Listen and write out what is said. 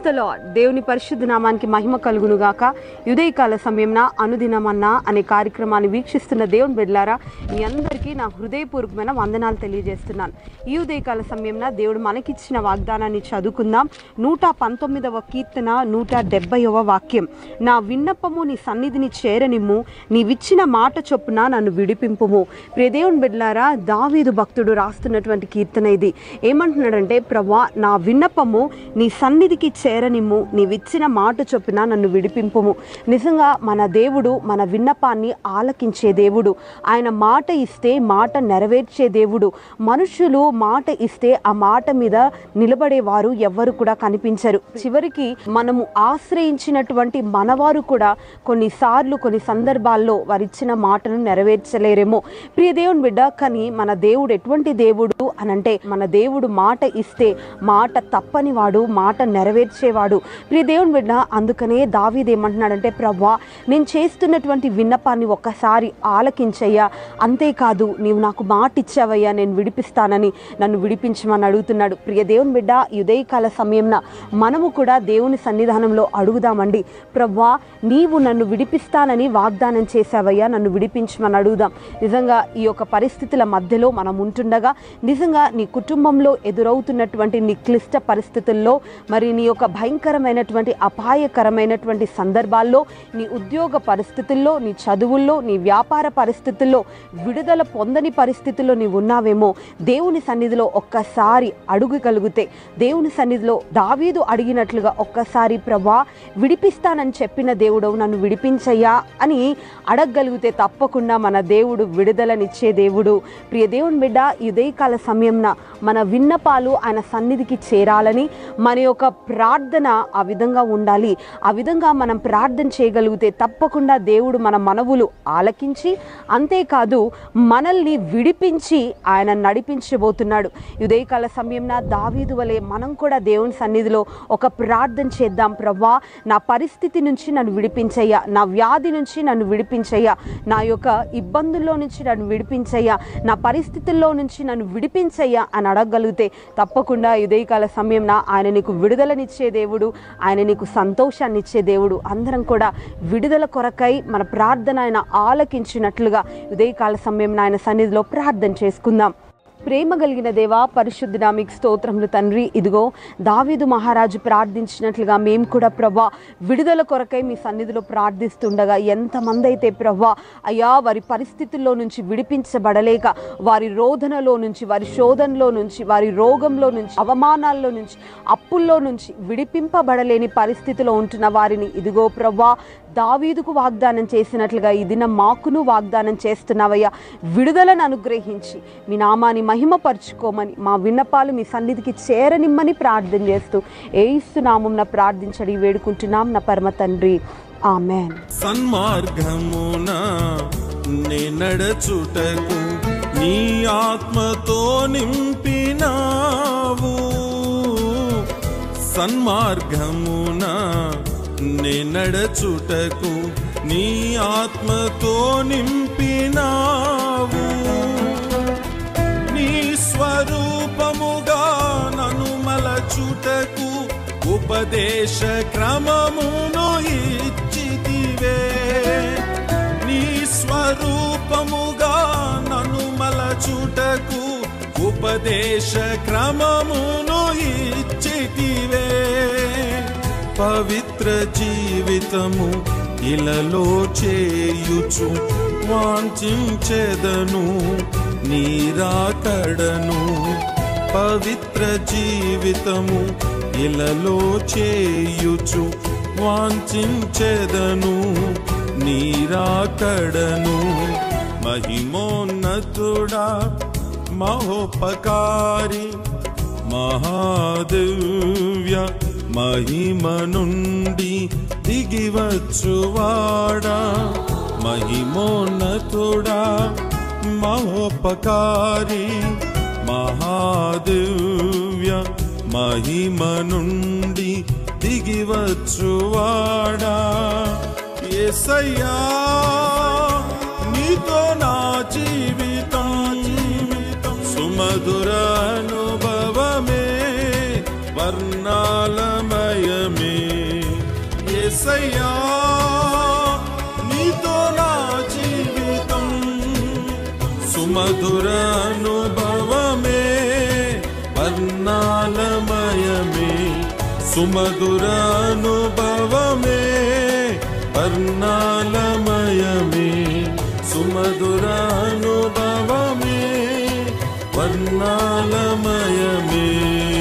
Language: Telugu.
ప్రైస్తలో దేవుని పరిశుద్ధ నామానికి మహిమ కలుగును గాక ఉదయకాల సమయంన అనుదినమన్నా అనే కార్యక్రమాన్ని వీక్షిస్తున్న దేవుని బిడ్లారా మీ అందరికీ నా హృదయపూర్వకమైన వందనాలు తెలియజేస్తున్నాను ఈ ఉదయకాల సమయంన దేవుడు మనకిచ్చిన వాగ్దానాన్ని చదువుకుందాం నూట పంతొమ్మిదవ కీర్తన నూట డెబ్బైవ వాక్యం నా విన్నపము నీ సన్నిధిని చేరనిమ్ము నీవిచ్చిన మాట చొప్పున నన్ను విడిపింపుము ప్రియ దేవుని బిడ్లారా దావీదు భక్తుడు రాస్తున్నటువంటి కీర్తన ఇది ఏమంటున్నాడంటే ప్రభా నా విన్నపము నీ సన్నిధికి చేరనిమ్ము నీవిచ్చిన మాట చొప్పున నన్ను విడిపింపుము నిజంగా మన దేవుడు మన విన్నపాన్ని ఆలకించే దేవుడు ఆయన మాట ఇస్తే మాట నెరవేర్చే దేవుడు మనుషులు మాట ఇస్తే ఆ మాట మీద నిలబడేవారు ఎవ్వరు కూడా కనిపించరు చివరికి మనము ఆశ్రయించినటువంటి మనవారు కూడా కొన్నిసార్లు కొన్ని సందర్భాల్లో వారిచ్చిన మాటను నెరవేర్చలేరేమో ప్రియ దేవుని బిడ్డ కానీ మన దేవుడు ఎటువంటి దేవుడు అనంటే మన దేవుడు మాట ఇస్తే మాట తప్పని వాడు మాట నెరవేర్చేవాడు ప్రియ దేవుని బిడ్డ అందుకనే దావీదు ఏమంటున్నాడంటే ప్రభా నేను చేస్తున్నటువంటి విన్నపాన్ని ఒక్కసారి ఆలకించయ్యా అంతేకాదు నీవు నాకు మాట ఇచ్చావయ్యా నేను విడిపిస్తానని నన్ను విడిపించమని అడుగుతున్నాడు ప్రియ దేవుని బిడ్డ ఈ ఉదయకాల సమయంన మనము కూడా దేవుని సన్నిధానంలో అడుగుదామండి ప్రభా నీవు నన్ను విడిపిస్తానని వాగ్దానం చేశావయ్యా నన్ను విడిపించమని అడుగుదాం నిజంగా ఈ యొక్క పరిస్థితుల మధ్యలో మనం ఉంటుండగా నిజంగా నీ కుటుంబంలో ఎదురవుతున్నటువంటి నీ క్లిష్ట పరిస్థితుల్లో మరి నీ యొక్క భయంకరమైనటువంటి అపాయకరమైనటువంటి సందర్భాల్లో నీ ఉద్యోగ పరిస్థితుల్లో నీ చదువుల్లో నీ వ్యాపార పరిస్థితుల్లో విడుదల పొందని పరిస్థితుల్లో నీవు ఉన్నావేమో దేవుని సన్నిధిలో ఒక్కసారి అడుగగలిగితే దేవుని సన్నిధిలో దావీదు అడిగినట్లుగా ఒక్కసారి ప్రభా విడిపిస్తానని చెప్పిన దేవుడు నన్ను విడిపించయ్యా అని అడగగలిగితే తప్పకుండా మన దేవుడు విడుదలనిచ్చే దేవుడు ప్రియ దేవుని బిడ్డ ఈ ఉదయకాల సమయంన మన విన్నపాలు ఆయన సన్నిధికి చేరాలని మన యొక్క ప్రార్థన ఆ విధంగా ఉండాలి ఆ విధంగా మనం ప్రార్థన చేయగలిగితే తప్పకుండా దేవుడు మన మనవులు ఆలకించి అంతేకాదు మనల్ని విడిపించి ఆయన నడిపించబోతున్నాడు ఈ ఉదయకాల సమయంన దావీదు వలె మనం కూడా దేవుని సన్నిధిలో ఒక ప్రార్థన చేద్దాం ప్రభా నా పరిస్థితి నుంచి నన్ను విడిపించయ్యా నా వ్యాధి నుంచి నన్ను విడిపించయ్యా నా యొక్క ఇబ్బందుల్లో నుంచి నన్ను విడిపించయ్యా నా పరిస్థితుల్లో నుంచి నన్ను విడిపించయ్యా అని అడగగలిగితే తప్పకుండా ఈ ఉదయకాల సమయంన ఆయన నీకు విడుదలనిచ్చే దేవుడు ఆయన నీకు సంతోషాన్ని ఇచ్చే దేవుడు అందరం కూడా విడుదల కొరకై మన ప్రార్థన ఆయన ఆలకించినట్లుగా ఉదయకాల సమయం ఆయన సన్నిధిలో ప్రార్థన చేసుకుందాం ప్రేమ కలిగిన దేవా పరిశుద్ధుడా మీకు స్తోత్రములు తండ్రి ఇదిగో దావీదు మహారాజు ప్రార్థించినట్లుగా మేము కూడా ప్రభా విడుదల కొరకై మీ సన్నిధిలో ప్రార్థిస్తుండగా ఎంతమంది అయితే ప్రభా అయ్యా వారి పరిస్థితుల్లో నుంచి విడిపించబడలేక వారి రోధనలో నుంచి వారి శోధనలో నుంచి వారి రోగంలో నుంచి అవమానాల్లో నుంచి అప్పుల్లో నుంచి విడిపింపబడలేని పరిస్థితిలో ఉంటున్న వారిని ఇదిగో ప్రభా దావీదుకు వాగ్దానం చేసినట్లుగా ఈ దినం మాకును వాగ్దానం చేస్తున్నావయ్యా విడుదలను అనుగ్రహించి మీ నామాన్ని మహిమపరుచుకోమని మా విన్నపాలు మీ సన్నిధికి చేరనిమ్మని ప్రార్థన చేస్తూ ఏయిస్తున్నామున ప్రార్థించడి వేడుకుంటున్నాం నా పరమ తండ్రి ఆమెన్ సన్మార్గమున నే నడచుటకు నీ ఆత్మతో నింపినావు సన్మార్గమున నే నడచుటకు నీ ఆత్మతో నింపినావు నీ స్వరూపముగా నను మలచుటకు ఉపదేశ క్రమమును ఇచ్చితివే నీ స్వరూపముగా నను మలచుటకు ఉపదేశ క్రమమును ఇచ్చితివే పవిత్ర జీవితము ఇలలో చేయుచు వాంఛించెదను నీరాకడను పవిత్ర జీవితము ఇలలో చేయుచు వాంఛించెదను నీరాకడను మహిమోన్నతుడా మహోపకారి మహాదివ్య మహిమ నుండి దిగివచ్చువాడా మహిమోన్నతుడా మహోపకారి మహాదివ్య మహిమ నుండి దిగివచ్చువాడా ఏసయ్యా నీతో నా జీవితం జీవితం సుమధుర అనుభవమే వర్ణాలమయమే ఏసయ్యా నీతో నా జీవితం సుమధుర అనుభవమే వర్ణాలమయమే సుమధుర అనుభవమే వర్ణాలమయమే సుమధుర అనుభవమే వర్ణాలమయమే